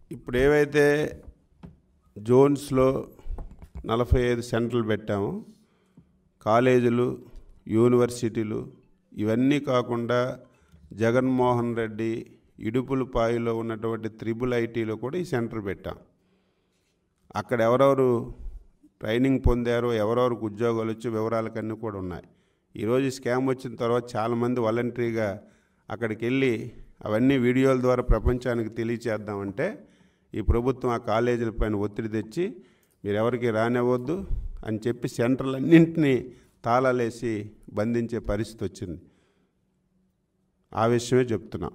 ఇప్పుడు ఏవైతే జోన్స్లో నలభై ఐదు సెంటర్లు పెట్టామో కాలేజీలు యూనివర్సిటీలు ఇవన్నీ కాకుండా జగన్మోహన్ రెడ్డి ఇడుపులపాయలో ఉన్నటువంటి త్రిబుల్ ఐటీలో కూడా ఈ సెంటర్ పెట్టాం అక్కడ ఎవరెవరు ట్రైనింగ్ పొందారో ఎవరెవరికి ఉద్యోగాలు వచ్చి వివరాలకన్నీ కూడా ఉన్నాయి ఈరోజు ఈ స్కామ్ వచ్చిన తర్వాత చాలామంది వాలంటరీగా అక్కడికి వెళ్ళి అవన్నీ వీడియోల ద్వారా ప్రపంచానికి తెలియచేద్దామంటే ఈ ప్రభుత్వం ఆ కాలేజీల పైన ఒత్తిడి తెచ్చి మీరు ఎవరికి రానివ్వద్దు అని చెప్పి సెంటర్లన్నింటినీ తాళాలేసి బంధించే పరిస్థితి వచ్చింది ఆ విషయమే చెప్తున్నా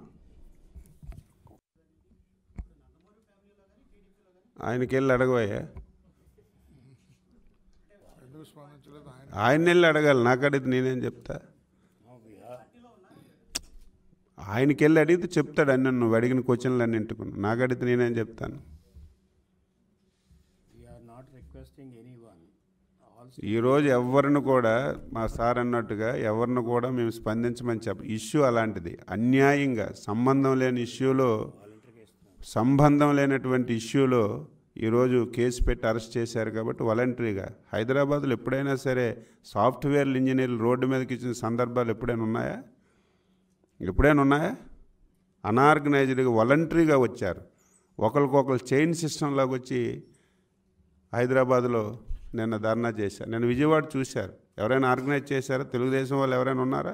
ఆయనకి వెళ్ళి అడగవయ్యా ఎందుకు స్పందించలేదు ఆయన ఆయన వెళ్ళి అడగాలి నాకు అడిగితే నేనేం చెప్తా ఆయనకి వెళ్ళి అడిగితే చెప్తాడు అన్నీ నువ్వు అడిగిన క్వశ్చన్లు అన్ని ఇంటుకున్నావు నాకు అడిగితే నేనేం చెప్తాను We are not requesting anyone. All ఈరోజు ఎవరిని కూడా మా సార్ అన్నట్టుగా ఎవరిని కూడా మేము స్పందించమని చెప్ప ఇష్యూ అలాంటిది అన్యాయంగా సంబంధం లేని ఇష్యూలో సంబంధం లేనటువంటి ఇష్యూలో ఈరోజు కేసు పెట్టి అరెస్ట్ చేశారు కాబట్టి వాలంటరీగా హైదరాబాద్లో ఎప్పుడైనా సరే సాఫ్ట్వేర్ ఇంజనీర్లు రోడ్డు మీదకి ఇచ్చిన సందర్భాలు ఎప్పుడైనా ఉన్నాయా ఎప్పుడైనా ఉన్నాయా అనార్గనైజ్డ్గా వాలంటరీగా వచ్చారు ఒకరికొకరు చైన్ సిస్టంలాగా వచ్చి హైదరాబాద్లో నిన్న ధర్నా చేశారు నేను విజయవాడ చూశారు ఎవరైనా ఆర్గనైజ్ చేశారా తెలుగుదేశం వాళ్ళు ఎవరైనా ఉన్నారా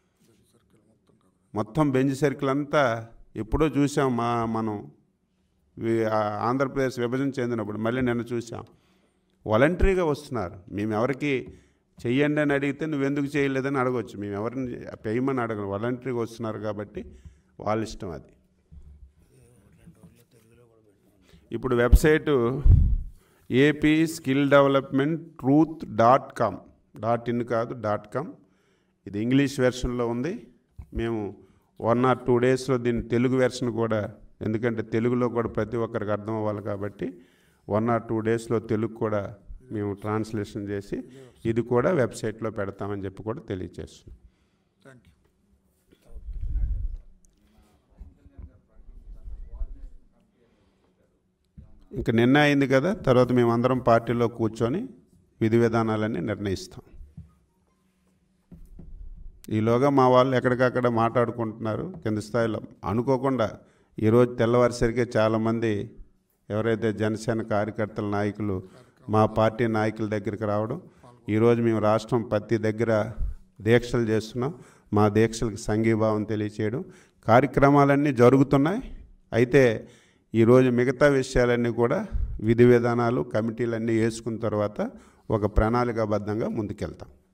మొత్తం బెంచ్ సర్కిల్ అంతా ఎప్పుడో చూసాం మా మనం వి- ఆ ఆంధ్రప్రదేశ్ విభజన చెందినప్పుడు మళ్ళీ నిన్న చూసాం వాలంటరీగా వస్తున్నారు మేము ఎవరికి చెయ్యండి అని అడిగితే నువ్వెందుకు చేయలేదని అడగవచ్చు మేము ఎవరిని పేయమని అడగను వాలంటరీగా వస్తున్నారు కాబట్టి వాళ్ళ ఇష్టం అది ఇప్పుడు website AP skill development truth dot com dot in కాదు డాట్ కామ్ ఇది ఇంగ్లీష్ వెర్షన్లో ఉంది మేము వన్ ఆర్ టూ డేస్లో దీని తెలుగు వెర్షన్ కూడా ఎందుకంటే తెలుగులో కూడా ప్రతి ఒక్కరికి అర్థం అవ్వాలి కాబట్టి వన్ ఆర్ టూ డేస్లో తెలుగు కూడా మేము ట్రాన్స్లేషన్ చేసి ఇది కూడా వెబ్సైట్లో పెడతామని చెప్పి కూడా తెలియజేస్తున్నాం థ్యాంక్ యూ ఇంకా నిన్న అయింది కదా తర్వాత మేము అందరం పార్టీలో కూర్చొని విధి విధానాలన్నీ నిర్ణయిస్తాం ఈలోగా మా వాళ్ళు ఎక్కడికక్కడ మాట్లాడుకుంటున్నారు కింద స్థాయిలో అనుకోకుండా ఈరోజు తెల్లవారిసరికే చాలామంది ఎవరైతే జనసేన కార్యకర్తల నాయకులు మా పార్టీ నాయకుల దగ్గరికి రావడం ఈరోజు మేము రాష్ట్రం ప్రతి దగ్గర దీక్షలు చేస్తున్నాం మా దీక్షలకు సంఘీభావం తెలియచేయడం కార్యక్రమాలన్నీ జరుగుతున్నాయి అయితే ఈరోజు మిగతా విషయాలన్నీ కూడా విధి విధానాలు కమిటీలన్నీ వేసుకున్న తర్వాత ఒక ప్రణాళికాబద్ధంగా ముందుకెళ్తాం